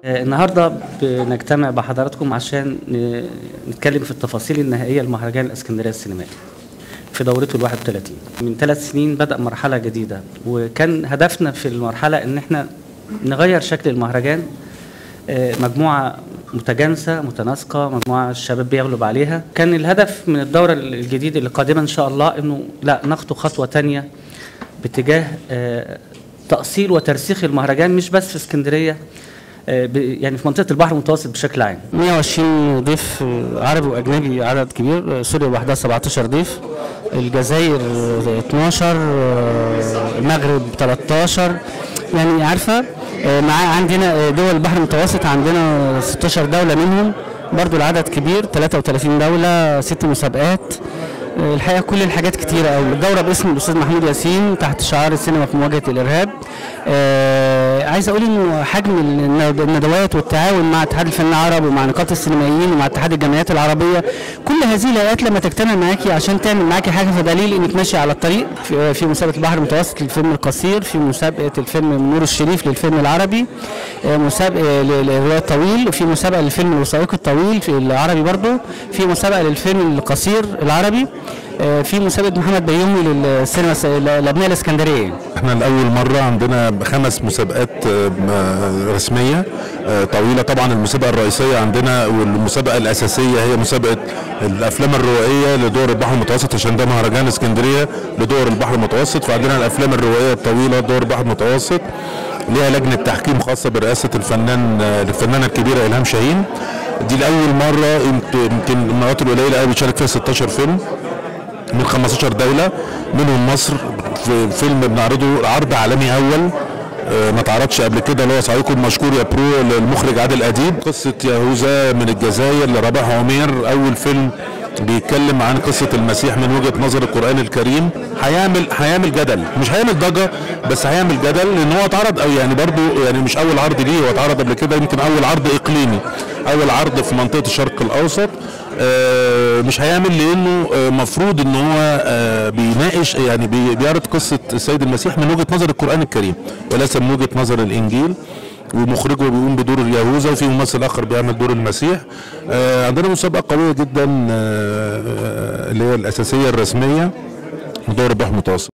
النهارده بنجتمع بحضراتكم عشان ن- نتكلم في التفاصيل النهائيه لمهرجان الاسكندريه السينمائي في دورته ال 31 من ثلاث سنين بدأ مرحله جديده وكان هدفنا في المرحله ان احنا نغير شكل المهرجان آه، مجموعه متجانسه متناسقه مجموعه الشباب بيغلب عليها كان الهدف من الدوره الجديده اللي قادمه ان شاء الله انه لا نخطو خطوه تانية باتجاه آه، تأصيل وترسيخ المهرجان مش بس في اسكندريه آه، ب- يعني في منطقه البحر المتوسط بشكل عام 120 ضيف عربي واجنبي عدد كبير سوريا لوحدها 17 ضيف الجزائر 12 المغرب 13 يعني عارفه مع عندنا دول البحر المتوسط عندنا 16 دوله منهم برضو العدد كبير 33 دوله ست مسابقات الحقيقه كل الحاجات كتيره قوي الدوره باسم الاستاذ محمود ياسين تحت شعار السينما في مواجهه الارهاب آه عايز اقول انه حجم الند- الندوات والتعاون مع اتحاد الفن العربي ومع نقابه السينمائيين ومع اتحاد الجمعيات العربيه كل هذه الايات لما تجتمع معاكي عشان تعمل معاكي حاجه فدليل انك ماشيه على الطريق في, في مسابقه البحر المتوسط للفيلم القصير في مسابقه الفيلم نور الشريف للفيلم العربي آه مسابقه ل- للروايه الطويل وفي مسابقه للفيلم الوثائقي الطويل في العربي برضو في مسابقه للفيلم القصير العربي آه، في مسابقه محمد بيومي للسينما الس- لابناء الاسكندريه احنا لاول مره عندنا خمس مسابقات آه، م- رسميه آه، طويله طبعا المسابقه الرئيسيه عندنا والمسابقه الاساسيه هي مسابقه الافلام الروائيه لدور البحر المتوسط عشان ده مهرجان اسكندريه لدور البحر المتوسط فعندنا الافلام الروائيه الطويله دور البحر المتوسط ليها لجنه تحكيم خاصه برئاسه الفنان آه، الفنانه الكبيره الهام شاهين دي لاول مره يمكن يمكن المرات القليله قوي بيشارك فيها 16 فيلم من 15 دولة منهم مصر في فيلم بنعرضه عرض عالمي أول آه، ما اتعرضش قبل كده اللي هو صعيكم مشكور يا برو للمخرج عادل أديب قصة يهوذا من الجزائر لرباح عمير أول فيلم بيتكلم عن قصة المسيح من وجهة نظر القرآن الكريم هيعمل هيعمل جدل مش هيعمل ضجة بس هيعمل جدل لأن هو اتعرض أو يعني برضو يعني مش أول عرض ليه هو اتعرض قبل كده يمكن أول عرض إقليمي أول عرض في منطقة الشرق الأوسط آه، مش هيعمل لانه آه، مفروض ان هو آه، بيناقش يعني بي- بيعرض قصه السيد المسيح من وجهه نظر القران الكريم وليس من وجهه نظر الانجيل ومخرجه بيقوم بدور اليهوذا وفي ممثل اخر بيعمل دور المسيح آه، عندنا مسابقه قويه جدا آه، آه، اللي هي الاساسيه الرسميه دور البحر المتوسط